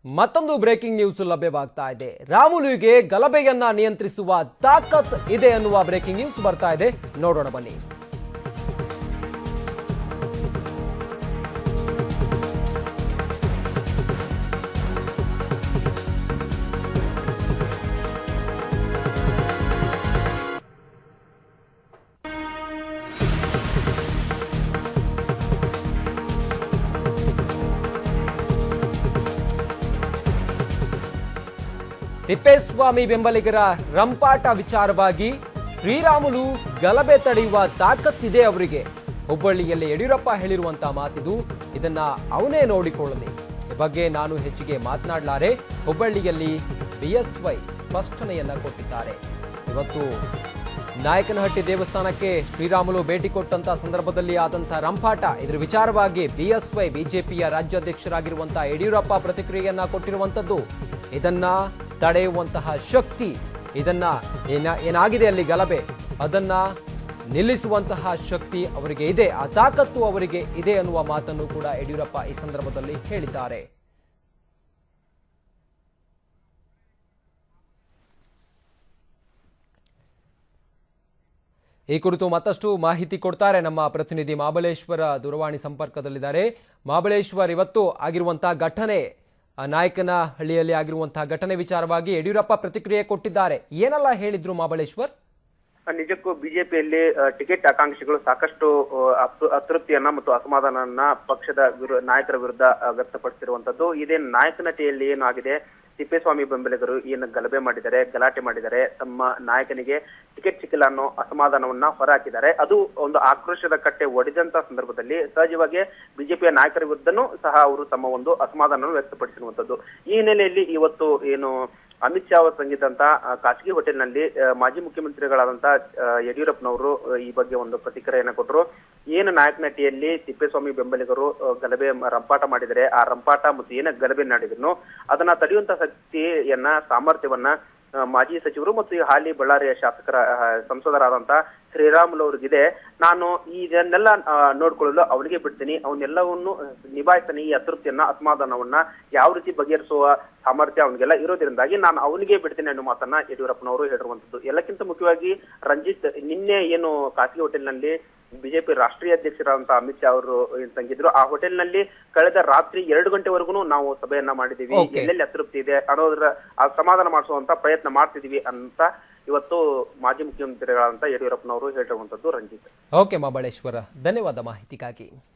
ಮತ್ತೊಂದು breaking news ಲಭ್ಯವಾಗ್ತಾ ಇದೆ ರಾಮುಲುಗೆ ಗಲಭೆಯನ್ನ ನಿಯಂತ್ರಿಸುವ ತಾಕತ್ ಇದೆ ಅನ್ನುವ ಬ್ರೇಕಿಂಗ್ ನ್ಯೂಸ್ ಬರ್ತಾ ಇದೆ ನೋಡೋಣ ಬನ್ನಿ ತಿಪ್ಪೇಸ್ವಾಮಿ ಬೆಂಬಲಿಗರ ರಂಪಾಟ ವಿಚಾರವಾಗಿ ಶ್ರೀರಾಮುಲು ಗಲಭೆ ತಡೆಯುವ ತಾಕತ್ತಿದೆ ಅವರಿಗೆ ಹುಬ್ಬಳ್ಳಿಯಲ್ಲಿ ಯಡಿಯೂರಪ್ಪ ಹೇಳಿರುವಂತಹ ಮಾತಿದು ಇದನ್ನ ಅವನೇ ನೋಡಿಕೊಳ್ಳಲಿ ಈ ಬಗ್ಗೆ ನಾನು ಹೆಚ್ಚಿಗೆ ಮಾತನಾಡಲಾರೆ ಹುಬ್ಬಳ್ಳಿಯಲ್ಲಿ ಬಿಎಸ್ವೈ ಸ್ಪಷ್ಟನೆಯನ್ನ ಕೊಟ್ಟಿದ್ದಾರೆ ಇವತ್ತು ನಾಯಕನಹಟ್ಟಿ ದೇವಸ್ಥಾನಕ್ಕೆ ಶ್ರೀರಾಮುಲು ಭೇಟಿ ಕೊಟ್ಟಂತ ಸಂದರ್ಭದಲ್ಲಿ ಆದಂತಹ ರಂಪಾಟ ಇದರ ವಿಚಾರವಾಗಿ ಬಿಎಸ್ವೈ ಬಿಜೆಪಿಯ ರಾಜ್ಯಾಧ್ಯಕ್ಷರಾಗಿರುವಂತಹ ಯಡಿಯೂರಪ್ಪ ಪ್ರತಿಕ್ರಿಯೆಯನ್ನ ಕೊಟ್ಟಿರುವಂತದ್ದು ಇದನ್ನ ತಡೆಯುವಂತಹ ಶಕ್ತಿ ಇದನ್ನ ಏನ ಏನಾಗಿದೆ ಅಲ್ಲಿ ಗಲಭೆ ಅದನ್ನ ನಿಲ್ಲಿಸುವಂತಹ ಶಕ್ತಿ ಅವರಿಗೆ ಇದೆ ಆ ತಾಕತ್ತು ಅವರಿಗೆ ಇದೆ ಅನ್ನುವ ಮಾತನ್ನು ಕೂಡ ಯಡಿಯೂರಪ್ಪ ಈ ಸಂದರ್ಭದಲ್ಲಿ ಹೇಳಿದ್ದಾರೆ ಈ ಕುರಿತು ಮತ್ತಷ್ಟು ಮಾಹಿತಿ ಕೊಡ್ತಾರೆ ನಮ್ಮ ಪ್ರತಿನಿಧಿ ಮಹಾಬಲೇಶ್ವರ ದೂರವಾಣಿ ಸಂಪರ್ಕದಲ್ಲಿದ್ದಾರೆ ಮಹಾಬಲೇಶ್ವರ್ ಇವತ್ತು ಆಗಿರುವಂತಹ ಘಟನೆ ಆ, ನಾಯಕನಹಳ್ಳಿಯಲ್ಲಿ ಆಗಿರುವಂತಹ ಘಟನೆ ವಿಚಾರವಾಗಿ ಯಡಿಯೂರಪ್ಪ ಪ್ರತಿಕ್ರಿಯೆ ಕೊಟ್ಟಿದ್ದಾರೆ ಏನೆಲ್ಲ ಹೇಳಿದ್ರು ಮಹಾಬಲೇಶ್ವರ್ ನಿಜಕ್ಕೂ ಬಿಜೆಪಿಯಲ್ಲಿ ಟಿಕೆಟ್ ಆಕಾಂಕ್ಷಿಗಳು ಸಾಕಷ್ಟು ಆ, ಅತೃ- ಅತೃಪ್ತಿಯನ್ನ ಮತ್ತು ಅಸಮಾಧಾನವನ್ನ ಪಕ್ಷದ ವಿರು ನಾಯಕರ ವಿರುದ್ಧ ಆ, ವ್ಯಕ್ತಪಡಿಸಿರುವಂತದ್ದು ಇದೇ ನಾಯಕನಟಿಯಲ್ಲಿ ಏನಾಗಿದೆ ತಿಪ್ಪೇಸ್ವಾಮಿ ಬೆಂಬಲಿಗರು ಏನು ಗಲಭೆ ಮಾಡಿದ್ದಾರೆ ಗಲಾಟೆ ಮಾಡಿದ್ದಾರೆ ತಮ್ಮ ನಾಯಕನಿಗೆ ಟಿಕೆಟ್ ಸಿಕ್ಕಿಲ್ಲ ಅನ್ನೋ ಅಸಮಾಧಾನವನ್ನ ಹೊರಹಾಕಿದ್ದಾರೆ ಅದು ಒಂದು ಆಕ್ರೋಶದ ಕಟ್ಟೆ ಒಡೆದಂತ ಸಂದರ್ಭದಲ್ಲಿ ಸಹಜವಾಗಿ ಬಿಜೆಪಿಯ ನಾಯಕರ ವಿರುದ್ಧನೂ ಸಹ ಅವರು ತಮ್ಮ ಒಂದು ಅಸಮಾಧಾನವನ್ನು ವ್ಯಕ್ತಪಡಿಸಿರುವಂತದ್ದು ಈ ಹಿನ್ನೆಲೆಯಲ್ಲಿ ಇವತ್ತು ಏನು ಅಮಿತ್ ಶಾ ಅವರು ತಂಗಿದ್ದಂತ ಆ, ಖಾಸಗಿ ಹೋಟೆಲ್ನಲ್ಲಿ ಆ, ಮಾಜಿ ಮುಖ್ಯಮಂತ್ರಿಗಳಾದಂತ ಆ, ಯಡಿಯೂರಪ್ಪನವರು ಆ, ಈ ಬಗ್ಗೆ ಒಂದು ಪ್ರತಿಕ್ರಿಯೆಯನ್ನ ಕೊಟ್ಟರು ಏನು ನಾಯಕನಟಿಯಲ್ಲಿ ತಿಪ್ಪೇಸ್ವಾಮಿ ಬೆಂಬಲಿಗರು ಆ, ಗಲಭೆ ಮ- ರಂಪಾಟ ಮಾಡಿದರೆ ಆ ರಂಪಾಟ ಮತ್ತು ಏನ ಗಲಭೆ ನಡೆದ್ರು ಅದನ್ನ ತಡೆಯುವಂತ ಶಕ್ತಿಯನ್ನ ಸಾಮರ್ಥ್ಯವನ್ನ ಆ, ಮಾಜಿ ಸಚಿವರು ಮತ್ತು ಈ ಹಾಲಿ ಬಳ್ಳಾರಿಯ ಶಾಸಕರ ಆ, ಸಂಸದರಾದಂತ ಶ್ರೀರಾಮುಲು ಅವ್ರಿಗಿದೆ ನಾನು ಇದನ್ನೆಲ್ಲ ಆ, ನೋಡ್ಕೊಳ್ಳಲು ಅವನಿಗೆ ಬಿಡ್ತೀನಿ ಅವನ್ನೆಲ್ಲವನ್ನು ನಿಭಾಯಿಸ್ತಾನೆ ಈ ಅತೃಪ್ತಿಯನ್ನ ಅಸಮಾಧಾನವನ್ನ ಯಾವ ರೀತಿ ಬಗೆಹರಿಸುವ ಸಾಮರ್ಥ್ಯ ಅವನಿಗೆಲ್ಲ ಇರೋದ್ರಿಂದಾಗಿ ನಾನು ಅವನಿಗೆ ಬಿಡ್ತೇನೆ ಅನ್ನೋ ಮಾತನ್ನ ಯಡಿಯೂರಪ್ಪನವರು ಹೇಳಿರುವಂತದ್ದು ಎಲ್ಲಕ್ಕಿಂತ ಮುಖ್ಯವಾಗಿ ರಂಜಿತ್ ನಿನ್ನೆ ಏನು ಖಾಸಗಿ ಹೋಟೆಲ್ನಲ್ಲಿ ಬಿಜೆಪಿ ರಾಷ್ಟ್ರೀಯ ಅಧ್ಯಕ್ಷರಾದಂತ ಅಮಿತ್ ಶಾ ಅವರು ಏನ್ ತಂಗಿದ್ರು ಆ ಹೋಟೆಲ್ನಲ್ಲಿ ಕಳೆದ ರಾತ್ರಿ ಎರಡು ಗಂಟೆವರೆಗೂ ನಾವು ಸಭೆಯನ್ನ ಮಾಡಿದೀವಿ Okay. ಎಲ್ಲೆಲ್ಲಿ ಅತೃಪ್ತಿ ಇದೆ ಅನ್ನೋದ್ರ ಆ ಸಮಾಧಾನ ಮಾಡಿಸುವಂತ ಪ್ರಯತ್ನ ಮಾಡ್ತಿದೀವಿ ಅಂತ ಇವತ್ತು ಮಾಜಿ ಮುಖ್ಯಮಂತ್ರಿಗಳಾದಂತ ಯಡಿಯೂರಪ್ಪನವರು ಹೇಳಿರುವಂತದ್ದು ರಂಜಿತ್ ಓಕೆ ಮಹಾಬಳೇಶ್ವರ ಧನ್ಯವಾದ ಮಾಹಿತಿಗಾಗಿ